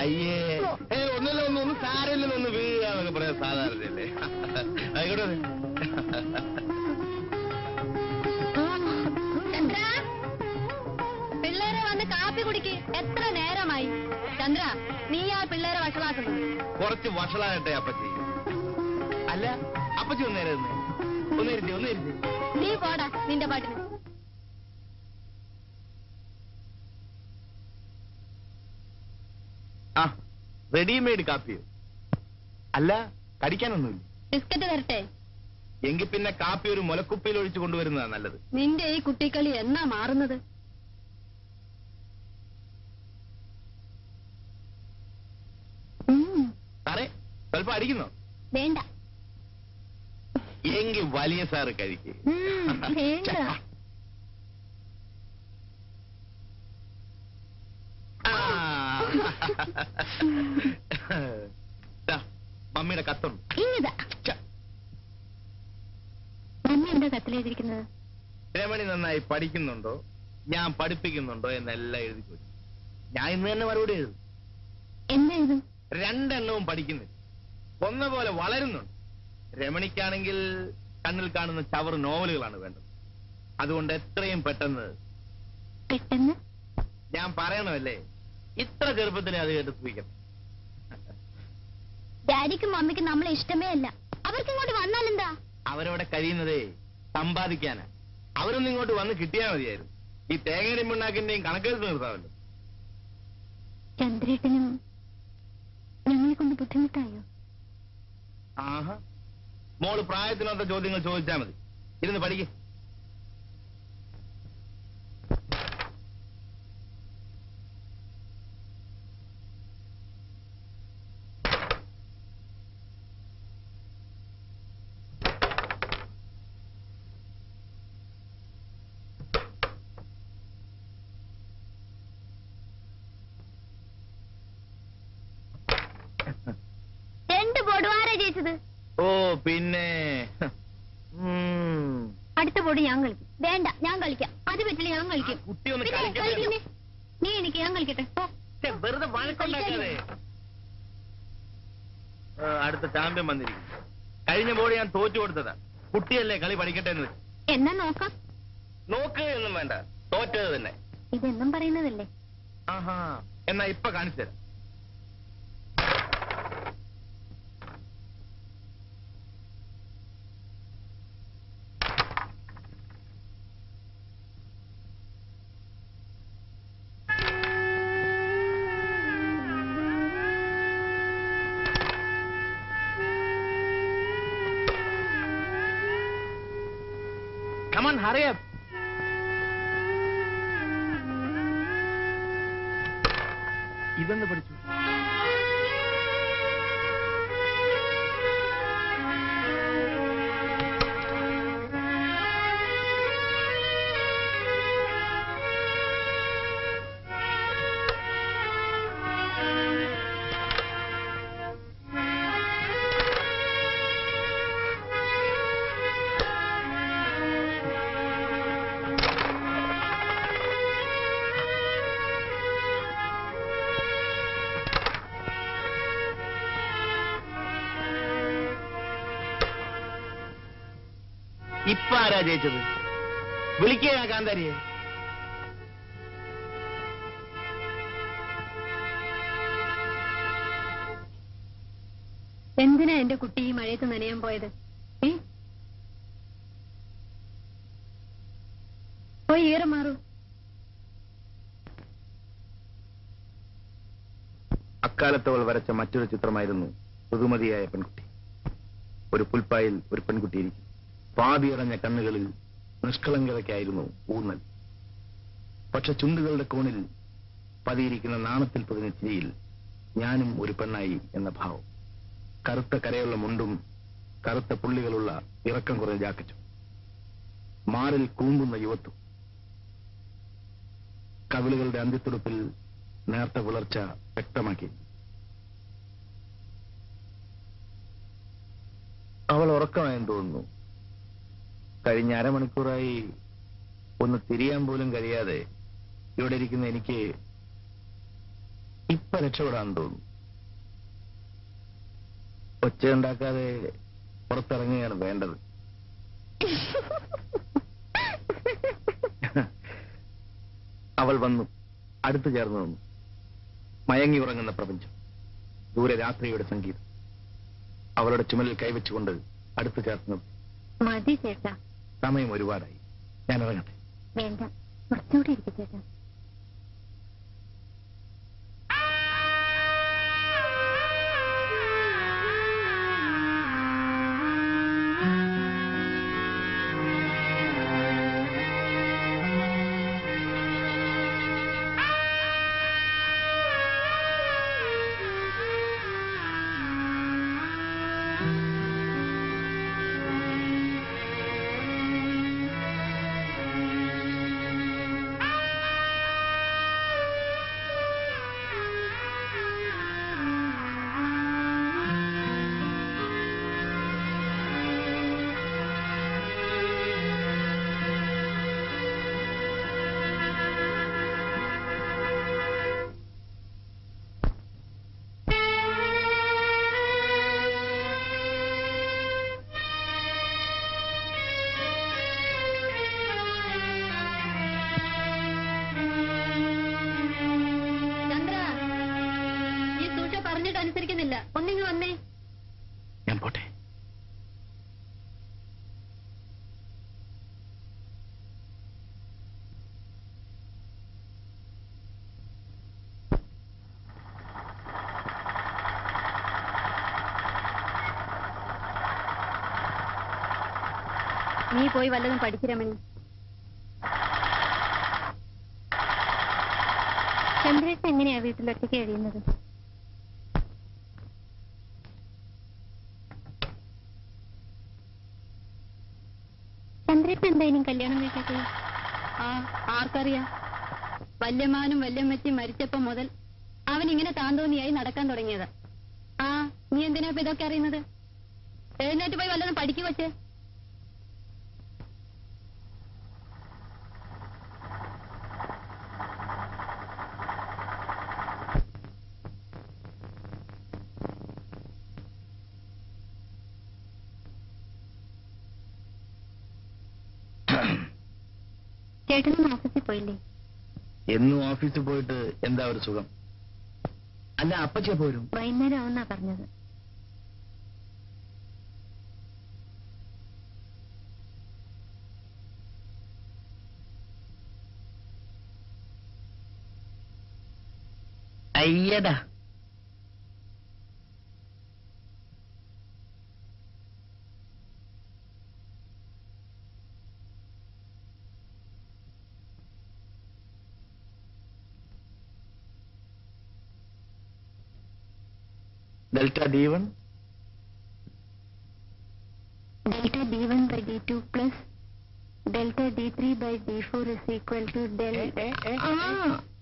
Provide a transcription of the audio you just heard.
അയ്യേ ഏ ഒന്നല്ല ഒന്ന് ഒന്ന് സാരമില്ല ഒന്ന് വീഴാന്നൊക്കെ പറയാൻ സാധാരണയല്ലേ ആയിക്കോട്ടെ ചന്ദ്ര പിള്ളേരെ വന്ന് കാപ്പി കുടിക്ക് എത്ര നേരമായി ചന്ദ്ര നീ ആ പിള്ളേരെ വഷളാക്കുന്നു കുറച്ച് വഷളാകട്ടെ അപ്പച്ചി അല്ല അപ്പച്ചി ഒന്നേരെ ഒന്ന് ഒന്നിരുത്തി ഒന്നിരുത്തി നീ പോടാ നിന്റെ പാട്ടിന് ആ റെഡിമെയ്ഡ് കാപ്പിയോ അല്ല കടിക്കാനൊന്നുമില്ല ബിസ്ക്കറ്റ് തരട്ടെ എങ്കിൽ പിന്നെ കാപ്പി ഒരു മുലക്കുപ്പിയിൽ ഒഴിച്ചു കൊണ്ടുവരുന്നതാ നല്ലത് നിന്റെ ഈ കുട്ടിക്കളി എന്നാ മാറുന്നത് ഉം, സാറേ സ്വല്പം അടിക്കുന്നോ വേണ്ട എങ്കിൽ വലിയ സാറ് കഴിക്കേ ഉം, വേണ്ട മമ്മിയുടെ കത്തുണ്ട് ഇതാ ഛ, മമ്മി എന്താ കത്തിലെഴുതിയിരിക്കുന്നത് രമണി നന്നായി പഠിക്കുന്നുണ്ടോ ഞാൻ പഠിപ്പിക്കുന്നുണ്ടോ എന്നെല്ലാം എഴുതി പോയി ഞാൻ ഇന്ന് തന്നെ മറുപടി എഴുതും എന്താ ഇത് രണ്ടെണ്ണവും പഠിക്കുന്നില്ല ഒന്ന പോലെ വളരുന്നുണ്ട് രമണിക്കാണെങ്കിൽ കണ്ണിൽ കാണുന്ന ചവർ നോവലുകളാണ് വേണ്ടത് അതുകൊണ്ട് എത്രയും പെട്ടെന്ന് പെട്ടെന്ന് ഞാൻ പറയണമല്ലേ ഇത്ര ചെറുപ്പത്തിനെ അത് കേട്ട് സൂഹിക്കണം ഡാഡിക്കും മമ്മിക്കും നമ്മളെ ഇഷ്ടമേ അല്ല അവർക്ക് ഇങ്ങോട്ട് വന്നാലെന്താ അവരവിടെ കഴിയുന്നതേ സമ്പാദിക്കാനാ അവരൊന്നും ഇങ്ങോട്ട് വന്ന് കിട്ടിയാൽ മതിയായിരുന്നു ഈ തേങ്ങയുടെയും പിണ്ണാക്കിന്റെയും കണക്കെടുത്ത് നിർത്താമല്ലോ ചന്ദ്രേട്ടനും ഞങ്ങളെ കൊണ്ട് ബുദ്ധിമുട്ടായോ ആഹാ മോള് പ്രായത്തിനൊത്ത ചോദ്യങ്ങൾ ചോദിച്ചാൽ മതി ഇരുന്ന് പഠിക്കേ രണ്ട് ബോർഡ് ആരാ ജയിച്ചത് ഓ പിന്നെ ഉം. അടുത്ത ബോർഡ് ഞാൻ കളിക്കും വേണ്ട ഞാൻ കളിക്കാം അത് പറ്റില്ല ഞാൻ കളിക്കും ആ കുട്ടി ഒന്ന് പിന്നെ കളിക്കട്ടെ. കളിക്കുന്നേ. നീ എനിക്ക് ഞാൻ കളിക്കട്ടെ പോ. ഛെ, വെറുതെ വഴക്കുണ്ടാക്കാതെ ആ, അടുത്ത ചാമ്പ്യൻ വന്നിരിക്കും കഴിഞ്ഞ ബോർഡ് ഞാൻ തോറ്റു കൊടുത്തതാ കുട്ടിയല്ലേ കളി പഠിക്കട്ടെ എന്ന് വെച്ച്. എന്നാ നോക്കാം നോക്കുക എന്നും വേണ്ട തോറ്റത് തന്നെ ഇതെന്നും പറയുന്നതല്ലേ ആഹാ എന്നാ ഇപ്പൊ കാണിച്ചു തരാം Come on, hurry up. ഇതെന്ന് പഠിച്ചു ഇപ്പൊ ആരാ ജയിച്ചത് വിളിക്കുക കാന്താരിയെ എന്തിനാ എന്റെ കുട്ടി ഈ മഴയത്ത് നനയാൻ പോയത് ഏ? പോയി ഈറ മാറൂ അക്കാലത്ത് അവൾ വരച്ച മറ്റൊരു ചിത്രമായിരുന്നു ഋതുമതിയായ പെൺകുട്ടി ഒരു പുൽപ്പായിൽ ഒരു പെൺകുട്ടി ഇരിക്കും പാതിയടഞ്ഞ കണ്ണുകളിൽ നിഷ്കളങ്കതയ്ക്കായിരുന്നു ഊന്നൽ പക്ഷെ ചുണ്ടുകളുടെ കോണിൽ പതിയിരിക്കുന്ന നാണത്തിൽ പതിഞ്ഞ ചിരിയിൽ ഞാനും ഒരു പെണ്ണായി എന്ന ഭാവം കറുത്ത കരയുള്ള മുണ്ടും കറുത്ത പുള്ളികളുള്ള ഇറക്കം കുറഞ്ഞ ജാക്കറ്റും മാറിൽ കൂമ്പുന്ന യുവത്വം കവിളുകളുടെ അന്ത്യത്തുടുപ്പിൽ നേർത്ത വിളർച്ച വ്യക്തമാക്കി അവൾ ഉറക്കമായെന്ന് തോന്നുന്നു കഴിഞ്ഞ അരമണിക്കൂറായി ഒന്ന് തിരിയാൻ പോലും കഴിയാതെ ഇവിടെ ഇരിക്കുന്ന എനിക്ക് ഇപ്പൊ ഇപ്പൊ രക്ഷപ്പെടാൻ തോന്നുന്നു ഒച്ചയുണ്ടാക്കാതെ പുറത്തിറങ്ങുകയാണ് വേണ്ടത് അവൾ വന്നു അടുത്തു ചേർന്ന് നിന്നു മയങ്ങി ഉറങ്ങുന്ന പ്രപഞ്ചം ദൂരെ രാത്രിയുടെ സംഗീതം അവളുടെ ചുമലിൽ കൈവച്ചുകൊണ്ട് അടുത്തു ചേർത്ത് നിർത്തി മതി ചേട്ടാ സമയം ഒരുപാടായി ഞാൻ ഇറങ്ങട്ടെ വേണ്ട കുറച്ചുകൂടി ഇരിക്കും ചേട്ടാ ചന്ദ്ര ഈ സൂഷ പറഞ്ഞിട്ട് അനുസരിക്കുന്നില്ല ഒന്നിങ്ങ് വന്നേ ഞാൻ പോട്ടെ നീ പോയി വല്ലതും പഠിച്ചു രമണി ചന്ദ്രേട്ടൻ എങ്ങനെയാ വീട്ടിലൊറ്റയ്ക്ക് കഴിയുന്നത് ചന്ദ്രേട്ടൻ എന്താ ഇനി കല്യാണം കഴിക്കാത്തത് ആ ആർക്കറിയാം വല്യമാനും വല്യമ്മച്ചും മരിച്ചപ്പോ മുതൽ അവൻ ഇങ്ങനെ താന്തോന്നിയായി നടക്കാൻ തുടങ്ങിയതാ ആ നീ എന്തിനാ ഇപ്പൊ ഇതൊക്കെ അറിയുന്നത് എഴുന്നേറ്റ് പോയി വല്ലതും പഠിക്കു വച്ചേ ചേട്ടനും ഓഫീസിൽ പോയില്ലേ എന്നും ഓഫീസിൽ പോയിട്ട് എന്താ ഒരു സുഖം അല്ല അപ്പച്ച പോരും വൈകുന്നേരം ആവുന്നാ പറഞ്ഞത് അയ്യടാ delta D one delta d1 by d2 plus delta d3 by d4 is equal to del Eh, eh, eh, Ah,